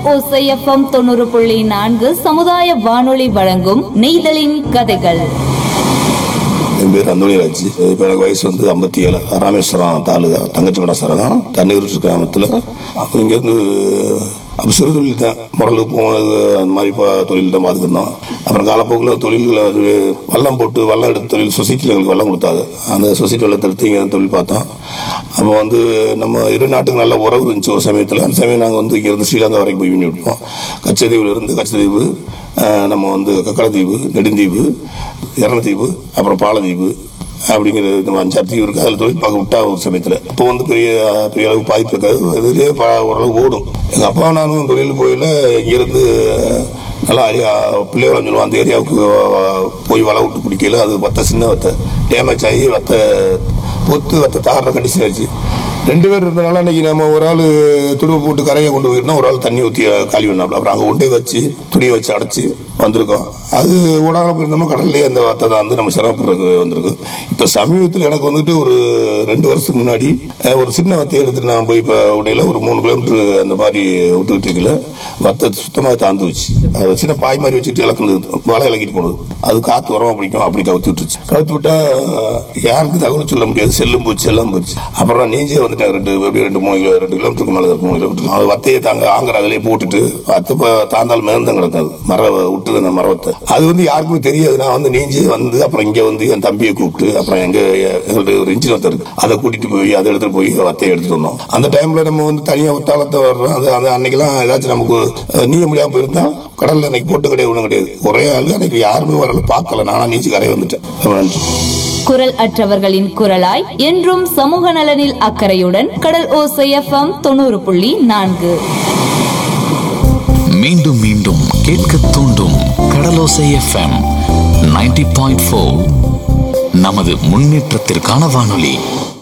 ஓசைஎஃப்எம் தொண்ணூறு புள்ளி நான்கு சமுதாய வானொலி வழங்கும் நெய்தலின் கதைகள் என் பேர் அந்தோணிராஜ் இப்போ எனக்கு வயசு வந்து ஐம்பத்தி ஏழு ராமேஸ்வரம் தாலுகா தங்கச்சிமட சரகம் தண்ணீர் கிராமத்தில் அப்போ இங்கேருந்து அப்போ சிறு தொழில் தான் முரல் போனது அந்த மாதிரி இப்போ தொழில் தான் பார்த்துக்கிருந்தோம் அப்புறம் காலப்போக்கில் தொழில்களை அது வல்லம் போட்டு வல்லம் எடுத்து தொழில் சொசைட்டியில் எங்களுக்கு வல்லம் கொடுத்தாங்க அந்த சொசைட்டி வெள்ளத்தை எடுத்து இங்கே தொழில் பார்த்தோம் அப்போ வந்து நம்ம இரு நாட்டுக்கு நல்ல உறவு இருந்துச்சு ஒரு சமயத்தில் அந்த சமயம் நாங்கள் வந்து இங்கேருந்து ஸ்ரீலங்கா வரைக்கும் போய் பண்ணி விட்டோம் கச்சதீவில் இருந்து கச்சதீவு அஹ், நம்ம வந்து கக்கடத்தீவு நெடுந்தீவு இரணத்தீவு அப்புறம் பாலதீவு அப்படிங்கிற இந்த அஞ்சாறு தீவு இருக்குது அதில் தொழில் பார்க்க விட்டா ஒரு சமயத்தில் இப்போ வந்து பெரிய பெரிய அளவு பாதிப்பு இருக்காது இதுலேயே ப ஓரளவு ஓடும் எங்கள் அப்பா நானும் தொழில் போயில இங்கேருந்து நல்லா அறியா பிள்ளைகளை சொல்லுவோம் அந்த ஏரியாவுக்கு அஹ், போய் வலை விட்டு பிடிக்கல அது வத்த சின்ன வத்தை டேமேஜ் ஆகி வத்தை பொத்து வத்தை தாடுற கண்டிஷன் ஆச்சு ரெண்டு பேர் இருந்தனால அன்னைக்கு நம்ம ஒரு ஆள் துடுப்பு போட்டு கரையை கொண்டு போயிருந்தோம் ஒரு ஆள் தண்ணி ஊற்றி காலி பண்ணாப்புல அப்புறம் அங்கே கொண்டே வச்சு துணியை வச்சு அடைச்சி வந்திருக்கோம் அது ஓடாமல் போயிருந்தோமோ கடல்லே அந்த வார்த்தை தான் வந்து நம்ம சிரமப்படுறது வந்திருக்கு இப்போ சமீபத்தில் எனக்கு வந்துட்டு ஒரு ரெண்டு வருஷத்துக்கு முன்னாடி அஹ், ஒரு சின்ன வத்தையை எடுத்துட்டு நான் போய் இப்போ உடையில ஒரு மூணு கிலோமீட்டர் அந்த மாதிரி விட்டுக்கிட்டு இருக்கல வத்தை சுத்தமாக தாந்து வச்சு அது சின்ன பாய் மாதிரி வச்சுட்டு இலக்குனது வலை இலக்கிட்டு போனது அது காற்று வரமா பிடிக்கும் அப்படி கவுத்து விட்டுருச்சு கவுத்து விட்டா அஹ், யாருக்கும் தகவல் சொல்ல முடியாது செல்லும் போச்சு எல்லாம் போச்சு அப்புறம் நான் நீஞ்சே வந்துட்டேன் ரெண்டு எப்படி ரெண்டு மூணு கிலோ ரெண்டு கிலோமீட்டருக்கு மேலே இருக்கும் மூணு கிலோமீட்டர் அது வத்தையை தாங்க ஆங்கிற அதிலே போட்டுட்டு வத்தை இப்போ தாந்தால் மேந்தம் கிடக்காது மர விட்டுது அந்த மரவத்தை அது வந்து யாருக்குமே தெரியாது நான் வந்து நீஞ்சி வந்து அப்புறம் இங்கே வந்து என் தம்பியை கூப்பிட்டு அப்புறம் எங்க எங்கள்ட்ட ஒரு இன்ஜின் வத்தை இருக்கு அதை கூட்டிட்டு போய் அதை எடுத்துட்டு போய் வத்தையை எடுத்துட்டு வந்தோம் அந்த டைம்ல நம்ம வந்து தனியா ஒத்தாளத்தை வர்றோம் அது அந்த அன்னைக்கெல்லாம் ஏதாச்சும் நமக்கு அஹ், நீய முடியாம போயிருந்தா கடல்ல அன்னைக்கு போட்டு கிடையாது ஒன்றும் கிடையாது ஒரே ஆளு அன்னைக்கு யாருமே வரல பார்க்கல நானா நீச்சி கரையை வந்துட்டேன் ரொம்ப நன்றி குரல் அற்றவர்களின் குரலாய் என்றும் சமூக நலனில் அக்கறையுடன் கடல் ஓசைஎஃப்எம் தொண்ணூறு புள்ளி நான்கு மீண்டும் மீண்டும் கேட்க தூண்டும் கடலோசை எஃப்எம் 90.4 பாயிண்ட் நமது முன்னேற்றத்திற்கான வானொலி